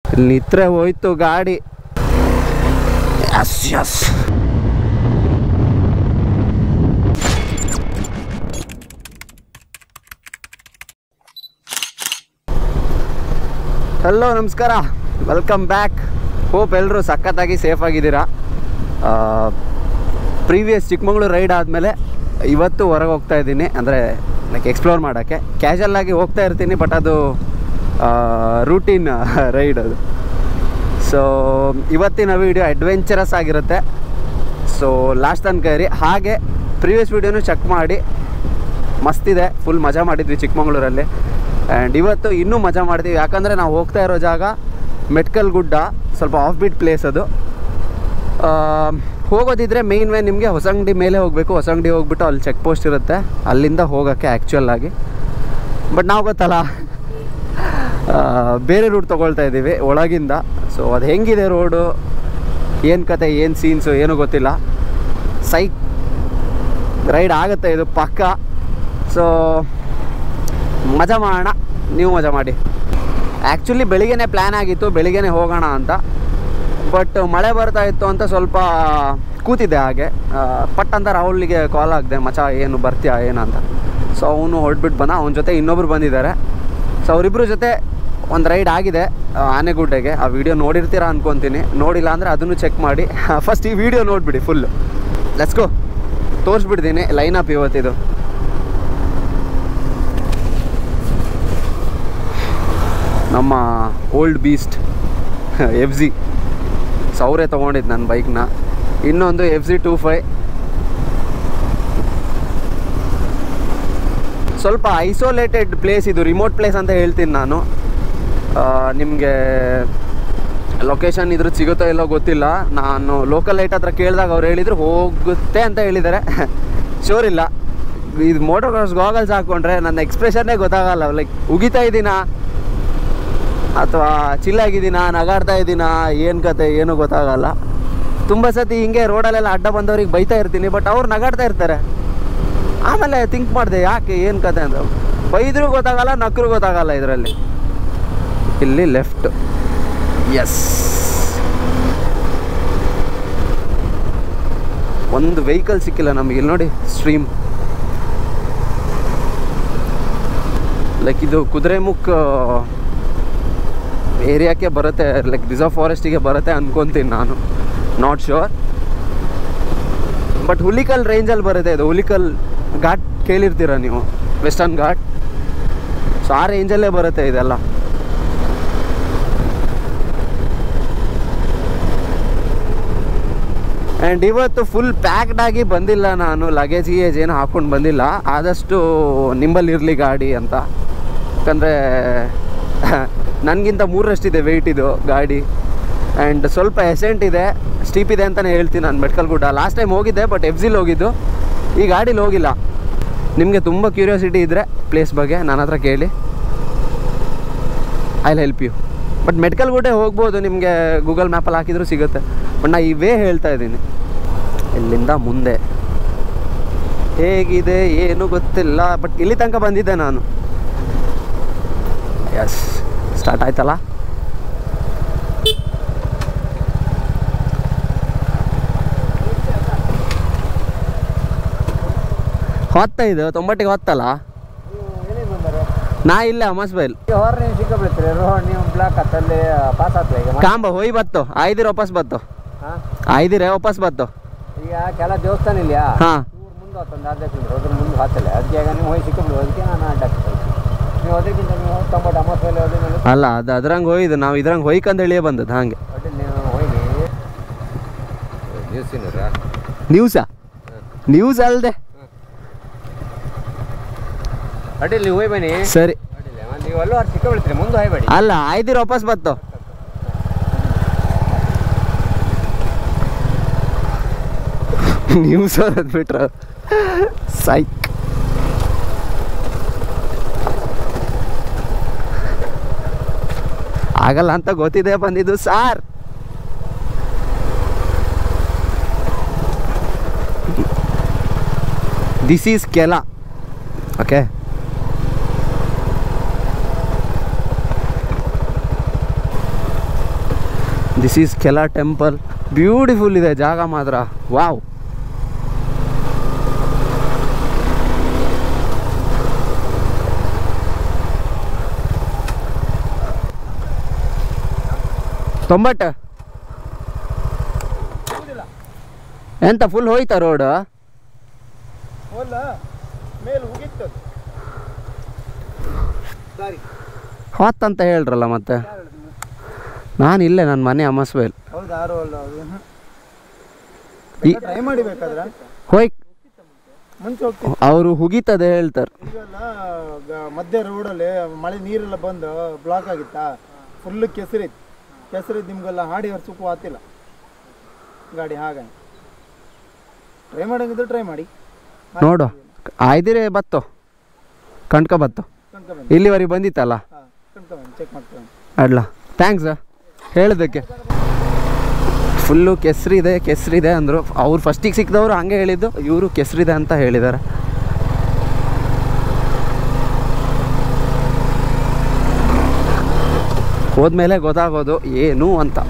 ಇಲ್ಲಿ ನಿತ್ರೆ ಹೋಯ್ತು ಗಾಡಿ ಎಸ್ ಎಸ್ ಹಲೋ ನಮಸ್ಕಾರ ವೆಲ್ಕಮ್ ಬ್ಯಾಕ್ ಹೋಪ್ ಎಲ್ಲರೂ ಸಖತ್ತಾಗಿ ಸೇಫ್ ಆಗಿದ್ದೀರಾ ಪ್ರೀವಿಯಸ್ ಚಿಕ್ಕಮಗಳೂರು ರೈಡ್ ಆದಮೇಲೆ ಇವತ್ತು ಹೊರಗೆ ಹೋಗ್ತಾ ಇದ್ದೀನಿ ಅಂದರೆ ಲೈಕ್ ಎಕ್ಸ್ಪ್ಲೋರ್ ಮಾಡೋಕ್ಕೆ ಕ್ಯಾಶುವಲ್ ಆಗಿ ಹೋಗ್ತಾ ಇರ್ತೀನಿ ಬಟ್ ಅದು ರೂಟೀನ್ ರೈಡ್ ಅದು ಸೊ ಇವತ್ತಿನ ವೀಡಿಯೋ ಅಡ್ವೆಂಚರಸ್ ಆಗಿರುತ್ತೆ ಸೊ ಲಾಸ್ಟ್ ತನಕ ಇರಿ ಹಾಗೆ ಪ್ರೀವಿಯಸ್ ವೀಡಿಯೋನು ಚೆಕ್ ಮಾಡಿ ಮಸ್ತಿದೆ ಫುಲ್ ಮಜಾ ಮಾಡಿದ್ವಿ ಚಿಕ್ಕಮಗಳೂರಲ್ಲಿ ಆ್ಯಂಡ್ ಇವತ್ತು ಇನ್ನೂ ಮಜಾ ಮಾಡ್ತೀವಿ ಯಾಕಂದರೆ ನಾವು ಹೋಗ್ತಾ ಇರೋ ಜಾಗ ಮೆಟ್ಕಲ್ ಗುಡ್ಡ ಸ್ವಲ್ಪ ಆಫ್ ಬೀಟ್ ಪ್ಲೇಸ್ ಅದು ಆ, ಹೋಗೋದಿದ್ರೆ ಮೇಯ್ನ್ ವೇ ನಿಮಗೆ ಹೊಸಂಗಡಿ ಮೇಲೆ ಹೋಗಬೇಕು ಹೊಸಂಗಡಿ ಹೋಗ್ಬಿಟ್ಟು ಅಲ್ಲಿ ಚೆಕ್ ಪೋಸ್ಟ್ ಇರುತ್ತೆ ಅಲ್ಲಿಂದ ಹೋಗೋಕ್ಕೆ ಆ್ಯಕ್ಚುಯಲ್ ಆಗಿ ಬಟ್ ನಾವು ಗೊತ್ತಲ್ಲ ಆ, ಬೇರೆ ರೂಟ್ ತೊಗೊಳ್ತಾ ಇದ್ದೀವಿ ಒಳಗಿಂದ ಸೊ ಅದು ಹೆಂಗಿದೆ ರೋಡು ಏನು ಕತೆ ಏನು ಸೀನ್ಸು ಏನೂ ಗೊತ್ತಿಲ್ಲ ಸೈಕ್ ರೈಡ್ ಆಗುತ್ತೆ ಇದು ಪಕ್ಕ ಸೊ ಮಜಾ ಮಾಡೋಣ ನೀವು ಮಜಾ ಮಾಡಿ ಆ್ಯಕ್ಚುಲಿ ಬೆಳಿಗ್ಗೆನೇ ಪ್ಲ್ಯಾನ್ ಆಗಿತ್ತು ಬೆಳಿಗ್ಗೆನೇ ಹೋಗೋಣ ಅಂತ ಬಟ್ ಮಳೆ ಬರ್ತಾ ಇತ್ತು ಅಂತ ಸ್ವಲ್ಪ ಕೂತಿದ್ದೆ ಹಾಗೆ ಆ, ಪಟ್ ಅಂತ ರಾಹುಲ್ಗೆ ಕಾಲ್ ಆಗಿದೆ ಮಚ ಏನು ಬರ್ತೀಯಾ ಏನು ಅಂತ ಸೊ ಅವನು ಹೊರಟ್ಬಿಟ್ಟು ಬಂದ ಅವನ ಜೊತೆ ಇನ್ನೊಬ್ರು ಬಂದಿದ್ದಾರೆ ಸೊ ಅವರಿಬ್ಬರ ಜೊತೆ ಒಂದು ರೈಡ್ ಆಗಿದೆ ಆ, ಆನೆಗುಡ್ಡೆಗೆ ಆ ವಿಡಿಯೋ ನೋಡಿರ್ತೀರಾ ಅನ್ಕೊತೀನಿ ನೋಡಿಲ್ಲ ಅಂದರೆ ಅದನ್ನು ಚೆಕ್ ಮಾಡಿ ಫಸ್ಟ್ ಈ ವಿಡಿಯೋ ನೋಡಿಬಿಡಿ ಫುಲ್ಲು ಲೆಟ್ಸ್ ಗೋ ತೋರಿಸ್ಬಿಡ್ತೀನಿ ಲೈನ್ ಅಪ್ ಇವತ್ತಿದು ನಮ್ಮ ಓಲ್ಡ್ ಬೀಸ್ಟ್ ಎಫ್ ಜಿ ಸೌರೆ ತೊಗೊಂಡಿದ್ದು ನನ್ನ ಬೈಕ್ನ ಇನ್ನೊಂದು ಎಫ್ ಜಿ ಟೂ ಫೈ ಸ್ವಲ್ಪ ಐಸೋಲೇಟೆಡ್ ಪ್ಲೇಸ್ ಇದು ರಿಮೋಟ್ ಪ್ಲೇಸ್ ಅಂತ ಹೇಳ್ತೀನಿ ನಾನು ನಿಮಗೆ ಲೊಕೇಶನ್ ಇದ್ರ ಸಿಗುತ್ತೋ ಇಲ್ಲೋ ಗೊತ್ತಿಲ್ಲ ನಾನು ಲೋಕಲ್ ಲೈಟ್ ಹತ್ರ ಕೇಳಿದಾಗ ಅವ್ರು ಹೇಳಿದ್ರು ಹೋಗುತ್ತೆ ಅಂತ ಹೇಳಿದ್ದಾರೆ ಶೋರ್ ಇಲ್ಲ ಇದು ಮೋಟರ್ ಕ್ರಾಸ್ ಗಾಗಲ್ಸ್ ಹಾಕ್ಕೊಂಡ್ರೆ ನನ್ನ ಎಕ್ಸ್ಪ್ರೆಷನ್ನೇ ಗೊತ್ತಾಗಲ್ಲ ಲೈಕ್ ಉಗಿತಾ ಇದ್ದೀನಾ ಅಥವಾ ಚಿಲ್ಲಾಗಿದ್ದೀನಾ ನಗಾಡ್ತಾ ಇದ್ದೀನಾ ಏನು ಕತೆ ಏನೂ ಗೊತ್ತಾಗಲ್ಲ ತುಂಬ ಸತಿ ಹಿಂಗೆ ರೋಡಲ್ಲೆಲ್ಲ ಅಡ್ಡ ಬಂದವ್ರಿಗೆ ಬೈತಾ ಇರ್ತೀನಿ ಬಟ್ ಅವ್ರು ನಗಾಡ್ತಾ ಇರ್ತಾರೆ ಆಮೇಲೆ ಥಿಂಕ್ ಮಾಡಿದೆ ಯಾಕೆ ಏನು ಕತೆ ಅಂತ ಬೈದರೂ ಗೊತ್ತಾಗಲ್ಲ ನಕ್ಕರು ಗೊತ್ತಾಗಲ್ಲ ಇದರಲ್ಲಿ ಇಲ್ಲಿ ಲೆಫ್ಟ್ ಎಸ್ ಒಂದು ವೆಹಿಕಲ್ ಸಿಕ್ಕಿಲ್ಲ ನಮಗೆ ಇಲ್ಲಿ ನೋಡಿ ಸ್ಟ್ರೀಮ್ ಲೈಕ್ ಇದು ಕುದುರೆಮುಖ ಏರಿಯಾಕ್ಕೆ ಬರುತ್ತೆ ಲೈಕ್ ರಿಸರ್ವ್ ಫಾರೆಸ್ಟಿಗೆ ಬರುತ್ತೆ ಅನ್ಕೊತೀನಿ ನಾನು ನಾಟ್ ಶೋರ್ ಬಟ್ ಹುಲಿಕಲ್ ರೇಂಜಲ್ಲಿ ಬರುತ್ತೆ ಇದು ಹುಲಿಕಲ್ ಘಾಟ್ ಕೇಳಿರ್ತೀರ ನೀವು ವೆಸ್ಟರ್ನ್ ಘಾಟ್ ಸೊ ಆ ರೇಂಜಲ್ಲೇ ಬರುತ್ತೆ ಇದೆಲ್ಲ ಆ್ಯಂಡ್ ಇವತ್ತು ಫುಲ್ ಪ್ಯಾಕ್ಡ್ ಆಗಿ ಬಂದಿಲ್ಲ ನಾನು ಲಗೇಜ್ ಗಿಗೇಜ್ ಏನು ಹಾಕ್ಕೊಂಡು ಬಂದಿಲ್ಲ ಆದಷ್ಟು ನಿಂಬಲ್ಲಿರಲಿ ಗಾಡಿ ಅಂತ ಯಾಕಂದರೆ ನನಗಿಂತ ಮೂರರಷ್ಟಿದೆ ವೆಯ್ಟ್ ಇದು ಗಾಡಿ ಆ್ಯಂಡ್ ಸ್ವಲ್ಪ ಎಸೆಂಟ್ ಇದೆ ಸ್ಟೀಪ್ ಇದೆ ಅಂತಲೇ ಹೇಳ್ತೀನಿ ನಾನು ಮೆಟ್ಕಲ್ ಗುಡ್ಡ ಲಾಸ್ಟ್ ಟೈಮ್ ಹೋಗಿದ್ದೆ ಬಟ್ ಎಫ್ ಜಿಲ್ ಹೋಗಿದ್ದು ಈ ಗಾಡೀಲಿ ಹೋಗಿಲ್ಲ ನಿಮಗೆ ತುಂಬ ಕ್ಯೂರಿಯಾಸಿಟಿ ಇದ್ದರೆ ಪ್ಲೇಸ್ ಬಗ್ಗೆ ನನ್ನ ಹತ್ರ ಕೇಳಿ I help you but medical ಗುಡ್ಡೆ ಹೋಗ್ಬೋದು ನಿಮಗೆ ಗೂಗಲ್ ಮ್ಯಾಪಲ್ಲಿ ಹಾಕಿದರೂ ಸಿಗುತ್ತೆ ಬಟ್ ನಾ ಇವೇ ಹೇಳ್ತಾ ಇದ್ದೀನಿ ಇಲ್ಲಿಂದ ಮುಂದೆ ಹೇಗಿದೆ ಏನು ಗೊತ್ತಿಲ್ಲ ಬಟ್ ಇಲ್ಲಿ ತನಕ ಬಂದಿದ್ದೆ ನಾನು ಎಸ್ ಸ್ಟಾರ್ಟ್ ಆಯ್ತಲ್ಲ ಹೊತ್ತೈದು ತೊಂಬಟ್ಟಿಗೆ ಹೊತ್ತಲ್ಲ ನಾ ಇಲ್ಲೇ ಅಮಸ್ ಬೈಲ್ ಹೊರ ನೀವು ಸಿಕ್ಕಬಿಡ್ತೀರಿ ರೋಡ್ ನೀವು ಬ್ಲಾಕ್ ಹತ್ತಲ್ಲಿ ಪಾಸ್ ಆತ್ಲ ಈಗ ಕಾಂಬ ಹೋಯ್ ಬತ್ತು ಐದಿರ ವಾಪಸ್ ಬತ್ತು ಹಾ? ಐದಿರ ವಾಪಸ್ ಬತ್ತು ಈಗ ಕೆಲ ದೇವಸ್ಥಾನ ಇಲ್ಯಾ ಹಾಂ ಇವ್ರು ಮುಂದೆ ಹತ್ತೊಂದು ಅರ್ಧ ಕಿಲೋಮೀಟರ್ ಅದ್ರ ಮುಂದೆ ಹತ್ತಲ್ಲ ಅದಕ್ಕೆ ಈಗ ನೀವು ಹೋಗಿ ಸಿಕ್ಕಬಿಡು ಅದಕ್ಕೆ ನಾನು ಅಡ್ಡ ಹಾಕ್ತೀನಿ. ನೀವು ಅದಕ್ಕಿಂತ ನೀವು ತೊಂಬತ್ತು ಅಮೌಂಟ್ ಮೇಲೆ ಹೋದ್ರೆ ಮೇಲೆ ಅಲ್ಲ ಅದು ಅದ್ರಂಗೆ ಹೋಯ್ದು ನಾವು ಇದ್ರಂಗೆ ಹೊಯ್ಕಂತ ಹೇಳಿಯೇ ಬಂದದ್ದು ಹಾಗೆ ಅಡ್ಡಿ ನೀವು ಹೋಗಿ ನ್ಯೂಸಿನರ ನ್ಯೂಸಾ ನ್ಯೂಸ್ ಅಲ್ದೆ ಅಡ್ಡಿಲ್ಲ ನೀವು ಹೋಗಿ ಬನ್ನಿ ಸರಿ ಅಡ್ಡಿಲ್ಲ ಮತ್ತೆ ನೀವು ಅಲ್ಲೂ ಅವ್ರು ಸಿಕ್ಕಬಿಡ್ತೀರಿ ಮುಂದೆ ಹೋಯ್ಬೇಡಿ ಅಲ್ಲ ಐದಿರ ವಾಪಸ್ ಬತ್ತು ನ್ಯೂಸ್ ಓದೋದು ಬಿಟ್ರು ಸೈಕ್ ಆಗಲ್ಲ ಅಂತ ಗೊತ್ತಿದೆ ಬಂದಿದ್ದು ಸಾರ್ ದಿಸ್ ಈಸ್ ಕೆಲ ಓಕೆ ದಿಸ್ ಈಸ್ ಕೆಲ ಟೆಂಪಲ್ ಬ್ಯೂಟಿಫುಲ್ ಇದೆ ಜಾಗ ಮಾತ್ರ ವಾವ್ ತೊಂಬತ್ತು ಎಂತ ಫುಲ್ ಹೋಯ್ತಾ ರೋಡ್ ಹೋಲ್ಲ ಮೇಲೆ ಹೋಗಿತ್ತು ಸಾರಿ ಹೊತ್ತಂತ ಹೇಳ್ರಲ್ಲ ಮತ್ತೆ ನಾನು ಇಲ್ಲೇ ನನ್ನ ಮನೆ ಅಮ್ಮಸ್ಬೇಲ್ ಹೌದು ಯಾರು ಅಲ್ಲ ಈ- ಟ್ರೈ ಮಾಡಿಬೇಕಾದ್ರೆ ಹೋಯ್ ಮುಂಚೆ ಹೋಗ್ತೀವಿ ಅವರು ಹುಗಿತದೆ ಹೇಳ್ತಾರೆ ಈಗೆಲ್ಲ ಗ- ಮಧ್ಯ ರೋಡಲ್ಲಿ ಮಳೆ ನೀರೆಲ್ಲ ಬಂದು ಬ್ಲಾಕ್ ಆಗಿತ್ತಾ ಫುಲ್ ಕೆಸರಿತ್ತು ಕೆಸರಿದ್ದು ನಿಮ್ಗೆಲ್ಲ ಹಾಡಿ ಸುಖ ಆತಿಲ್ಲ ಗಾಡಿ ಹಾಗೆ ಟ್ರೈ ಮಾಡಂಗಿದ್ರೆ ಟ್ರೈ ಮಾಡಿ ನೋಡು ಆಯ್ದಿರೇ ಬತ್ತೋ ಕಣ್ಕ ಬತ್ತು ಕಣ್ಕೊಂಬಂದು ಇಲ್ಲಿವರೆಗೆ ಬಂದಿತ್ತಲ್ಲ ಹಾಂ ಕಣ್ಕೊಂಬಂದು ಚೆಕ್ ಮಾಡ್ಕೊಂಡು ಅಡ್ಲ ಥ್ಯಾಂಕ್ಸ್ ಹೇಳೋದಕ್ಕೆ ಫುಲ್ಲು ಕೆಸರಿದೆ ಕೆಸರಿದೆ ಅಂದರು ಅವ್ರು ಫಸ್ಟಿಗೆ ಸಿಕ್ಕಿದವರು ಹಂಗೆ ಹೇಳಿದ್ದು ಇವರು ಕೆಸರಿದೆ ಅಂತ ಹೇಳಿದ್ದಾರೆ ಹೋದ್ಮೇಲೆ ಗೊತ್ತಾಗೋದು ಏನು ಅಂತ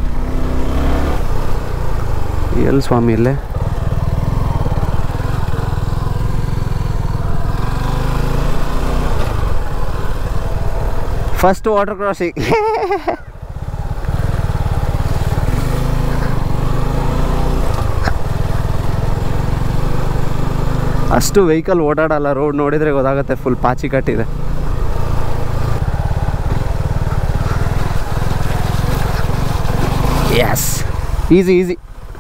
ಎಲ್ಲಿ ಸ್ವಾಮಿ ಇಲ್ಲೇ ಫಸ್ಟ್ ವಾಟರ್ ಕ್ರಾಸಿಂಗ್ ಅಷ್ಟು ವೆಹಿಕಲ್ ಓಡಾಡಲ್ಲ ರೋಡ್ ನೋಡಿದರೆ ಗೊತ್ತಾಗುತ್ತೆ ಫುಲ್ ಪಾಚಿ ಕಟ್ಟಿದೆ ಎಸ್ ಈಸಿ ಈಸಿ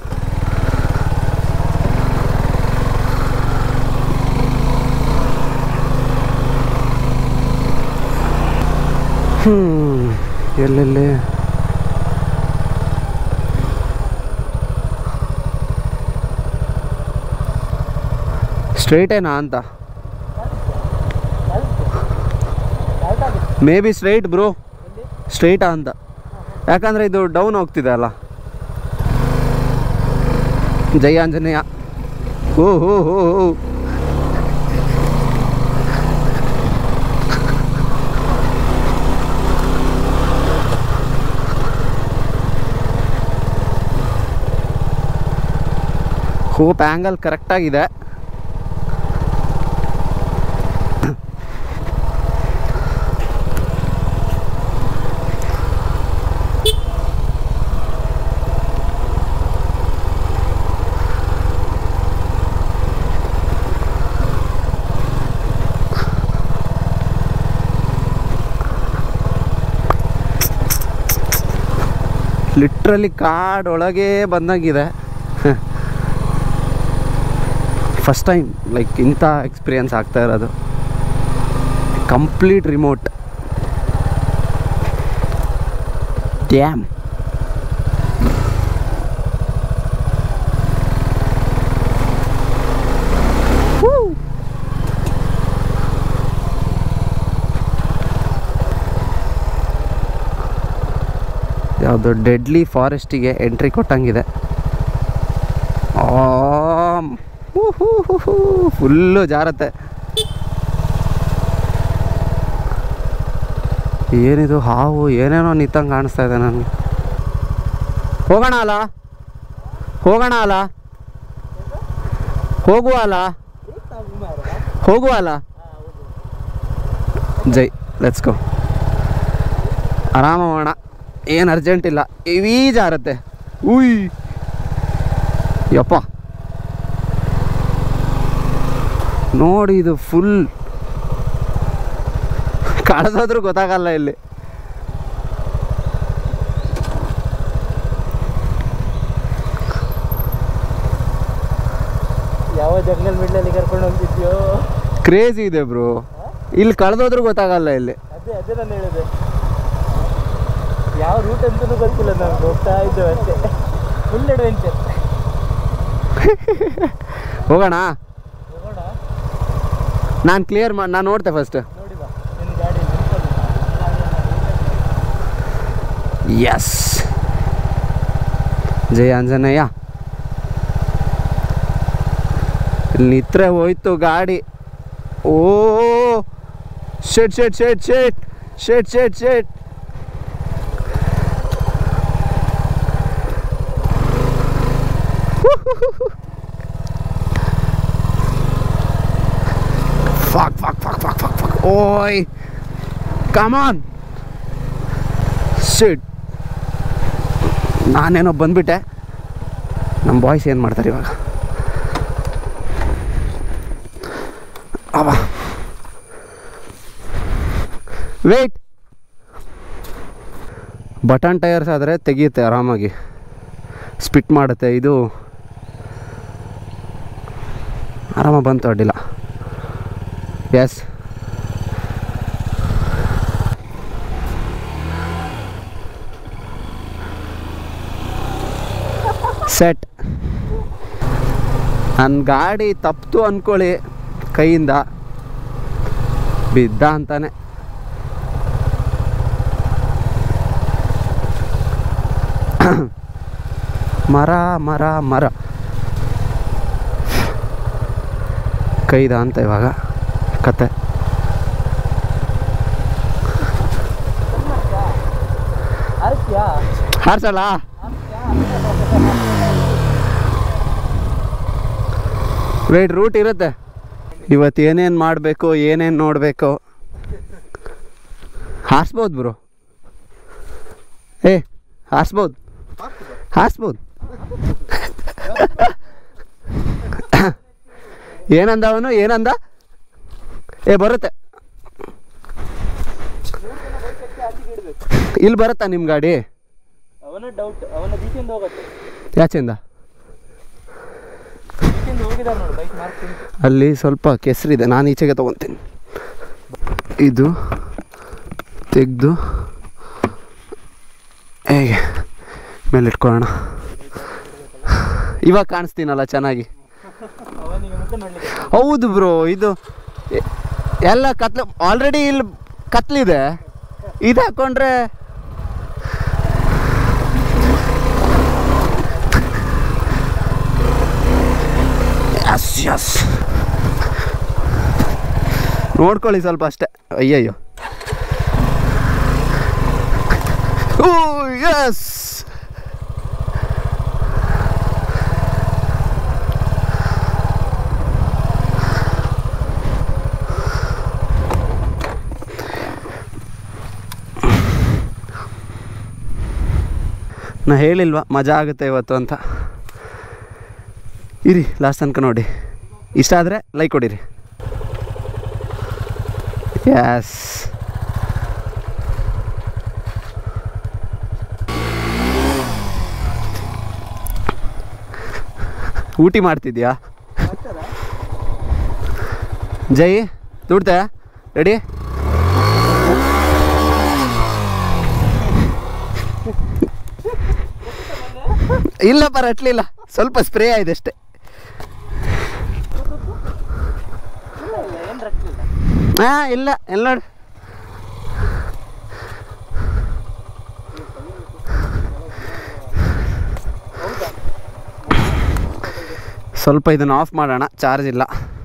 ಹ್ಞೂ ಎಲ್ಲೆಲ್ಲಿ ಸ್ಟ್ರೈಟೇನಾ ಅಂತ ಮೇ ಬಿ ಸ್ಟ್ರೈಟ್ ಬ್ರೋ ಸ್ಟ್ರೈಟಾ ಅಂತ ಯಾಕಂದರೆ ಇದು ಡೌನ್ ಹೋಗ್ತಿದೆ ಅಲ್ಲ ಜೈ ಆಂಜನೇಯ ಓ ಹೋ ಹೋ ಹೋ ಹೋಪ್ ಆ್ಯಂಗಲ್ ಕರೆಕ್ಟಾಗಿದೆ ಲಿಟ್ರಲಿ ಕಾಡೊಳಗೆ ಬಂದಂಗಿದೆ ಫಸ್ಟ್ ಟೈಮ್ ಲೈಕ್ ಇಂಥ ಎಕ್ಸ್ಪೀರಿಯನ್ಸ್ ಆಗ್ತಾ ಇರೋದು ಕಂಪ್ಲೀಟ್ ರಿಮೋಟ್ ಡ್ಯಾಮ್ ಯಾವುದು ಡೆಡ್ಲಿ ಫಾರೆಸ್ಟಿಗೆ ಎಂಟ್ರಿ ಕೊಟ್ಟಂಗಿದೆ ಫುಲ್ಲು ಜಾರತ್ತೆ ಏನಿದು ಹಾವು ಏನೇನೋ ನಿಂತಂಗೆ ಕಾಣಿಸ್ತಾ ಇದೆ ನನಗೆ ಹೋಗೋಣ ಅಲ್ಲ ಹೋಗೋಣ ಅಲ್ಲ ಹೋಗುವ ಅಲ್ಲ ಹೋಗುವ ಅಲ್ಲ ಜೈ ಲೆಟ್ಸ್ ಗೋ ಆರಾಮ ಹೋಗೋಣ ಏನು ಅರ್ಜೆಂಟ್ ಇಲ್ಲ ಇವೀ ಜಾರತ್ತೆ ಉಯ್ ಯಪ್ಪ ನೋಡಿ ಇದು ಫುಲ್ ಕಳೆದೋದ್ರೂ ಗೊತ್ತಾಗಲ್ಲ ಇಲ್ಲಿ ಯಾವ ಜಂಗಲ್ ಮಿಡ್ಲಲ್ಲಿ ಕರ್ಕೊಂಡು ಹೋಗ್ತಿದ್ಯೋ ಕ್ರೇಜಿ ಇದೆ ಬ್ರೋ ಇಲ್ಲಿ ಕಳೆದೋದ್ರೂ ಗೊತ್ತಾಗಲ್ಲ ಇಲ್ಲಿ ಅದೇ ಅದೇ ನಾನು ಹೇಳಿದೆ ಯಾವ ರೂಟ್ ಅಂತಲೂ ಗೊತ್ತಿಲ್ಲ ನಮ್ಗೆ ಹೋಗ್ತಾ ಇದ್ದೇವೆ ಅಷ್ಟೇ ಫುಲ್ ಅಡ್ವೆಂಚರ್ ಹೋಗೋಣ ಹೋಗೋಣ ನಾನು ಕ್ಲಿಯರ್ ಮಾಡಿ ನಾನು ನೋಡ್ತೆ ಫಸ್ಟ್ ನೋಡಿ ಬಾ ನಿನ್ನ ಗಾಡಿ ಎಸ್ ಜಯ ಆಂಜನೇಯ ಇಲ್ಲಿ ನಿತ್ರೆ ಹೋಯ್ತು ಗಾಡಿ ಓ shit shit shit shit shit shit shit ಓಯ್ ಕಮಾನ್ ಸಿಟ್ ನಾನೇನೋ ಬಂದ್ಬಿಟ್ಟೆ ನಮ್ಮ ಬಾಯ್ಸ್ ಏನು ಮಾಡ್ತಾರೆ ಇವಾಗ ಅವ ವೇಟ್ ಬಟನ್ ಟೈರ್ಸ್ ಆದರೆ ತೆಗಿಯುತ್ತೆ ಆರಾಮಾಗಿ ಸ್ಪಿಟ್ ಮಾಡುತ್ತೆ ಇದು ಆರಾಮಾಗಿ ಬಂತು ಅಡ್ಡಿಲ್ಲ ಎಸ್ ಸೆಟ್ ನನ್ನ ಗಾಡಿ ತಪ್ಪಿತು ಅಂದ್ಕೊಳ್ಳಿ ಕೈಯಿಂದ ಬಿದ್ದ ಅಂತಾನೆ ಮರ ಮರ ಮರ ಕೈದ ಅಂತ ಇವಾಗ ಕತೆ ಹಾರ್ಸಲ್ಲ ವೇಟ್ ರೂಟ್ ಇರುತ್ತೆ ಇವತ್ತು ಏನೇನು ಮಾಡಬೇಕು ಏನೇನು ನೋಡಬೇಕು ಹಾರಿಸ್ಬೋದು ಬ್ರೋ ಏ ಹಾರಿಸ್ಬೋದು ಹಾರಿಸ್ಬೋದು ಏನಂದ ಅವನು ಏನಂದ ಏ ಬರುತ್ತೆ ಇಲ್ಲಿ ಬರುತ್ತಾ ನಿಮ್ಮ ಗಾಡಿ ಅವನ ಡೌಟ್ ಅವನ ಬೀಚಿಂದ ಹೋಗುತ್ತೆ ಯಾಚೆಂದ ಬೀಚಿಂದ ಹೋಗಿದಾರೆ ನೋಡಿ ಬೈಕ್ ಮಾರ್ಕ್ ಅಲ್ಲಿ ಸ್ವಲ್ಪ ಕೆಸರಿದೆ ನಾನು ಈಚೆಗೆ ತೊಗೊತೀನಿ ಇದು ತೆಗೆದು ಹೇಗೆ ಮೇಲೆ ಇಟ್ಕೊಳ್ಳೋಣ ಇವಾಗ ಕಾಣಿಸ್ತೀನಲ್ಲ ಚೆನ್ನಾಗಿ ಅವನಿಗೆ ಮುಖ ನೋಡ್ಲಿಕ್ಕೆ ಹೌದು ಬ್ರೋ ಇದು ಎ- ಎಲ್ಲ ಕತ್ಲು ಆಲ್ರೆಡಿ ಇಲ್ಲಿ ಕತ್ಲಿದೆ ಇದು ಹಾಕೊಂಡ್ರೆ ಯಸ್ ಯಸ್ ನೋಡ್ಕೊಳ್ಳಿ ಸ್ವಲ್ಪ ಅಷ್ಟೇ ಅಯ್ಯಯ್ಯೋ ಓ ಯಸ್ ನಾ ಹೇಳಿಲ್ವಾ ಮಜಾ ಆಗುತ್ತೆ ಇವತ್ತು ಅಂತ ಇರಿ ಲಾಸ್ಟ್ ತನಕ ನೋಡಿ ಇಷ್ಟ ಆದರೆ ಲೈಕ್ ಕೊಡಿರಿ ಎಸ್ ಊಟಿ ಮಾಡ್ತಿದ್ಯಾ ಜೈ ದುಡ್ತಾ ರೆಡಿ ಇಲ್ಲ ಪರ ಅಟ್ಲಿಲ್ಲ ಸ್ವಲ್ಪ ಸ್ಪ್ರೇ ಆಗಿದೆ ಅಷ್ಟೇ ಏನು ರಕ್ತಿಲ್ಲ ಹಾ ಇಲ್ಲ ಎಲ್ಲ ನೋಡಿ ಸ್ವಲ್ಪ ಇದನ್ನು ಆಫ್ ಮಾಡೋಣ ಚಾರ್ಜ್ ಇಲ್ಲ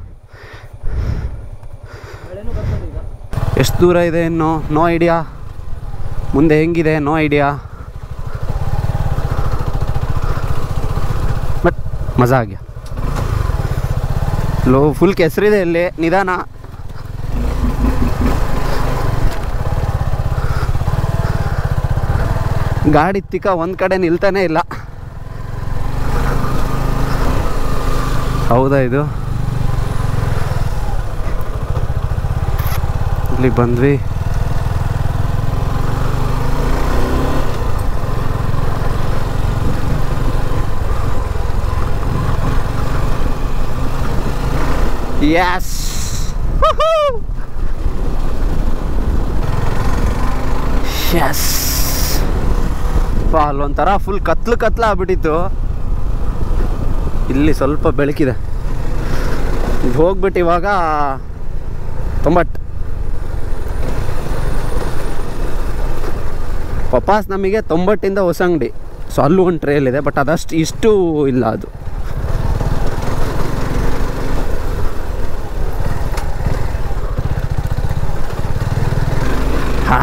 ಮಳೆನೂ ಬರ್ತದೆ ಈಗ ಎಷ್ಟು ದೂರ ಇದೆ ಇನ್ನು ನೋ ಐಡಿಯಾ ಮುಂದೆ ಹೆಂಗಿದೆ ನೋ ಐಡಿಯಾ ಬಟ್ ಮಜಾ ಆಗ್ಯ ಲೋ ಫುಲ್ ಕೆಸರಿದೆ ಇಲ್ಲಿ ನಿಧಾನ ಗಾಡಿ ತಿಕ್ಕ ಒಂದು ಕಡೆ ನಿಲ್ತಾನೆ ಇಲ್ಲ ಹೌದಾ ಇದು ಇಲ್ಲಿಗೆ ಬಂದ್ವಿ Yes! ಎಸ್ ಅಲ್ಲೊಂಥರ ಫುಲ್ ಕತ್ಲು ಕತ್ಲ ಆಗ್ಬಿಟ್ಟಿತ್ತು ಇಲ್ಲಿ ಸ್ವಲ್ಪ ಬೆಳಕಿದೆ ಇದು ಹೋಗ್ಬಿಟ್ಟು ಇವಾಗ ತೊಂಬಟ್ ಪಪಾಸ್ ನಮಗೆ ತೊಂಬಟ್ಟಿಂದ ಹೊಸಂಗಡಿ ಸೊ ಅಲ್ಲೂ ಒಂದು ಟ್ರೇಲ್ ಇದೆ ಬಟ್ ಅದಷ್ಟು ಇಷ್ಟು ಇಲ್ಲ ಅದು ಹಾ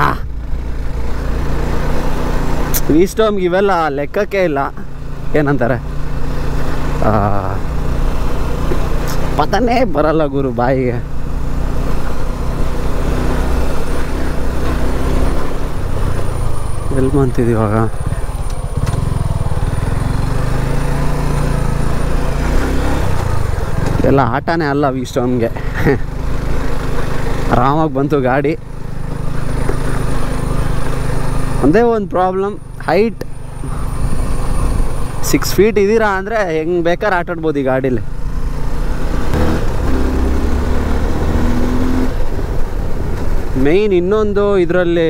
ಇಷ್ಟೊಮ್ಗೆ ಇವೆಲ್ಲ ಲೆಕ್ಕಕ್ಕೆ ಇಲ್ಲ ಏನಂತಾರೆ ಆ, ಪತನೇ ಬರಲ್ಲ ಗುರು ಬಾಯಿಗೆ ಎಲ್ಲಿ ಬಂತಿದ್ದು ಇವಾಗ ಎಲ್ಲ ಆಟನೇ ಅಲ್ಲ ಇಷ್ಟೊಂಗೆ ಆರಾಮಾಗಿ ಬಂತು ಗಾಡಿ ಒಂದೇ ಒಂದು ಪ್ರಾಬ್ಲಮ್ ಹೈಟ್ ಸಿಕ್ಸ್ ಫೀಟ್ ಇದ್ದೀರಾ ಅಂದರೆ ಹೆಂಗೆ ಬೇಕಾದ್ರೆ ಆಟಾಡ್ಬೋದು ಈ ಗಾಡೀಲಿ ಮೇಯ್ನ್ ಇನ್ನೊಂದು ಇದರಲ್ಲಿ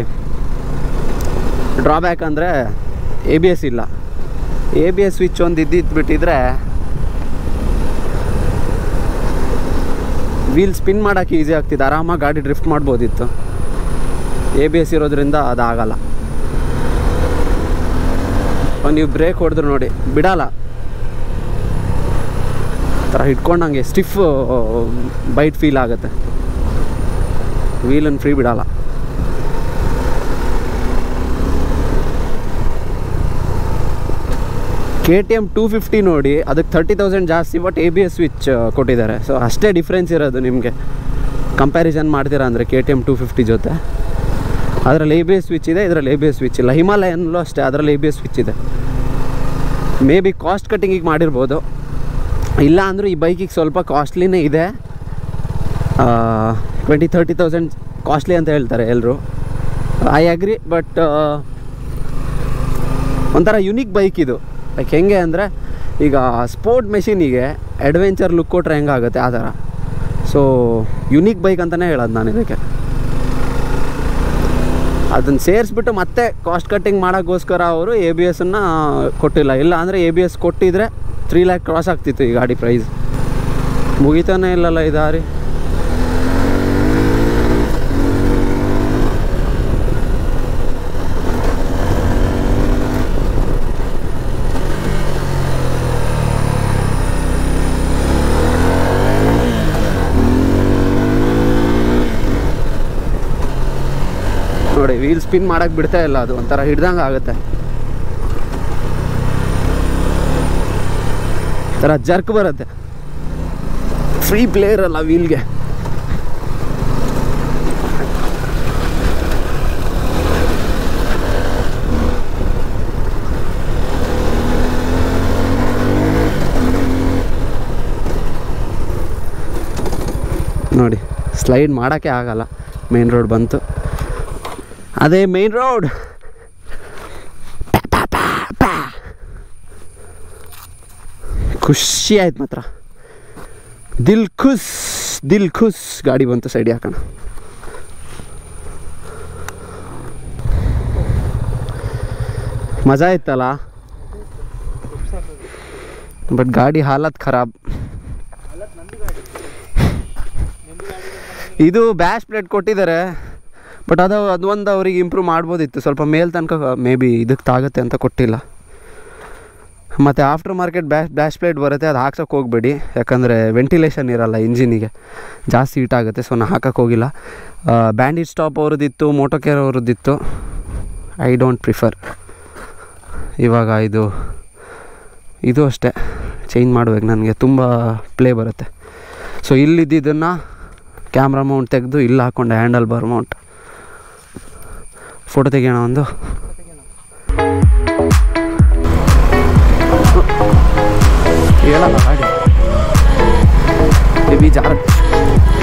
ಡ್ರಾಬ್ಯಾಕ್ ಅಂದರೆ ಎ ಬಿ ಎಸ್ ಇಲ್ಲ ಎ ಬಿ ಎಸ್ ಸ್ವಿಚ್ ಒಂದು ಇದ್ದಿದ್ದು ಬಿಟ್ಟಿದ್ರೆ ವೀಲ್ ಸ್ಪಿನ್ ಮಾಡೋಕ್ಕೆ ಈಸಿ ಆಗ್ತಿತ್ತು ಆರಾಮಾಗಿ ಗಾಡಿ ಡ್ರಿಫ್ಟ್ ಮಾಡ್ಬೋದಿತ್ತು ಎ ಬಿ ಎಸ್ ಇರೋದ್ರಿಂದ ಅದಾಗಲ್ಲ ನೀವು ಬ್ರೇಕ್ ಹೊಡೆದ್ರು ನೋಡಿ ಬಿಡಲ್ಲ ಥರ ಹಿಡ್ಕೊಂಡಂಗೆ ಸ್ಟಿಫ್ ಬೈಟ್ ಫೀಲ್ ಆಗುತ್ತೆ ವೀಲನ್ನು ಫ್ರೀ ಬಿಡಲ್ಲ K T M two fifty ನೋಡಿ ಅದಕ್ಕೆ ತರ್ಟಿ ತೌಸಂಡ್ ಜಾಸ್ತಿ but A B S switch ಕೊಟ್ಟಿದ್ದಾರೆ ಸೊ ಅಷ್ಟೇ ಡಿಫ್ರೆನ್ಸ್ ಇರೋದು ನಿಮಗೆ ಕಂಪ್ಯಾರಿಸನ್ ಮಾಡ್ತೀರಾ ಅಂದರೆ K T M two fifty ಜೊತೆ ಅದರಲ್ಲಿ ಎ ಬಿ ಎಸ್ ಸ್ವಿಚ್ ಇದೆ ಇದರಲ್ಲಿ ಎ ಬಿ ಎಸ್ ಸ್ವಿಚ್ ಇಲ್ಲ ಹಿಮಾಲಯನ್ಲೂ ಅಷ್ಟೇ ಅದರಲ್ಲಿ ಎ ಬಿ ಎಸ್ ಸ್ವಿಚ್ ಇದೆ ಮೇ ಬಿ ಕಾಸ್ಟ್ ಕಟ್ಟಿಂಗಿಗೆ ಮಾಡಿರ್ಬೋದು ಇಲ್ಲ ಅಂದರೂ ಈ ಬೈಕಿಗೆ ಸ್ವಲ್ಪ ಕಾಸ್ಟ್ಲಿನೇ ಇದೆ ಟ್ವೆಂಟಿ ತರ್ಟಿ ತೌಸಂಡ್ ಕಾಸ್ಟ್ಲಿ ಅಂತ ಹೇಳ್ತಾರೆ ಎಲ್ಲರೂ ಐ ಅಗ್ರಿ ಬಟ್ ಒಂಥರ ಯುನಿಕ್ ಬೈಕ್ ಇದು ಲೈಕ್ ಹೆಂಗೆ ಅಂದರೆ ಈಗ ಸ್ಪೋರ್ಟ್ ಮೆಷಿನಿಗೆ ಅಡ್ವೆಂಚರ್ ಲುಕ್ ಕೊಟ್ರೆ ಹೆಂಗಾಗುತ್ತೆ ಆ ಥರ ಸೊ ಯುನಿಕ್ ಬೈಕ್ ಅಂತಲೇ ಹೇಳೋದು ನಾನು ಇದಕ್ಕೆ ಅದನ್ನು ಸೇರಿಸ್ಬಿಟ್ಟು ಮತ್ತೆ ಕಾಸ್ಟ್ ಕಟ್ಟಿಂಗ್ ಮಾಡೋಕ್ಕೋಸ್ಕರ ಅವರು ಎ ಬಿ ಎಸ್ಸನ್ನು ಕೊಟ್ಟಿಲ್ಲ ಇಲ್ಲ ಅಂದರೆ ಎ ಬಿ ಎಸ್ ಕೊಟ್ಟಿದ್ರೆ ತ್ರೀ ಲ್ಯಾಕ್ ಕ್ರಾಸ್ ಆಗ್ತಿತ್ತು ಈ ಗಾಡಿ ಪ್ರೈಸ್ ಮುಗಿತಾನೆ ಇಲ್ಲಲ್ಲ ಈ ದಾರಿ ನೋಡಿ ವೀಲ್ ಸ್ಪಿನ್ ಮಾಡಕ್ಕೆ ಬಿಡ್ತಾ ಇಲ್ಲ ಅದು ಒಂಥರ ಹಿಡ್ದಂಗೆ ಆಗುತ್ತೆ ಥರ ಜರ್ಕ್ ಬರುತ್ತೆ ಫ್ರೀ ಪ್ಲೇಯರ್ ಅಲ್ಲ ವೀಲ್ಗೆ ನೋಡಿ ಸ್ಲೈಡ್ ಮಾಡೋಕ್ಕೆ ಆಗಲ್ಲ ಮೇನ್ ರೋಡ್ ಬಂತು ಅದೇ ಮೇನ್ ರೋಡ್ ಖುಷಿ ಆಯ್ತು ಮಾತ್ರ ದಿಲ್ ಖುಷ್ ದಿಲ್ ಖುಷ್ ಗಾಡಿ ಬಂತು ಸೈಡ್ ಹಾಕೋಣ ಮಜಾ ಇತ್ತಲ್ಲ ಬಟ್ ಗಾಡಿ ಹಾಲತ್ ಖರಾಬ್ ಇದು ಬ್ಯಾಶ್ ಪ್ಲೇಟ್ ಕೊಟ್ಟಿದ್ದಾರೆ ಬಟ್ ಅದು ಅದೊಂದು ಅವ್ರಿಗೆ ಇಂಪ್ರೂವ್ ಮಾಡ್ಬೋದಿತ್ತು ಸ್ವಲ್ಪ ಮೇಲ್ ತನಕ ಮೇ ಬಿ ಇದಕ್ಕೆ ತಾಗುತ್ತೆ ಅಂತ ಕೊಟ್ಟಿಲ್ಲ ಮತ್ತು after market bash bash plate ಬರುತ್ತೆ ಅದು ಹಾಕ್ಸೋಕೆ ಹೋಗಬೇಡಿ ಯಾಕಂದರೆ ವೆಂಟಿಲೇಷನ್ ಇರಲ್ಲ ಇಂಜಿನಿಗೆ ಜಾಸ್ತಿ ಹೀಟ್ ಆಗುತ್ತೆ ಸೊ ನಾನು ಹಾಕಕ್ಕೆ ಹೋಗಿಲ್ಲ ಬ್ಯಾಂಡಿಡ್ ಸ್ಟಾಪ್ ಅವ್ರದ್ದಿತ್ತು ಮೋಟೋ ಕೇರ್ ಅವ್ರದ್ದಿತ್ತು ಐ ಡೋಂಟ್ ಪ್ರಿಫರ್ ಇವಾಗ ಇದು ಇದು ಅಷ್ಟೇ ಚೇಂಜ್ ಮಾಡ್ಬೇಕು ನನಗೆ ತುಂಬ ಪ್ಲೇ ಬರುತ್ತೆ ಸೊ ಇಲ್ಲಿದ್ದನ್ನು ಕ್ಯಾಮ್ರಾ ಮೌಂಟ್ ತೆಗೆದು ಇಲ್ಲಿ ಹಾಕ್ಕೊಂಡೆ ಹ್ಯಾಂಡಲ್ ಬಾರ್ ಮೌಂಟ್ ಫೋಟೋ ತೆಗಿಯೋಣ ಒಂದು ಹೇಳಲ್ಲ ಗಾಡಿ ಹೆವಿ ಜಾರ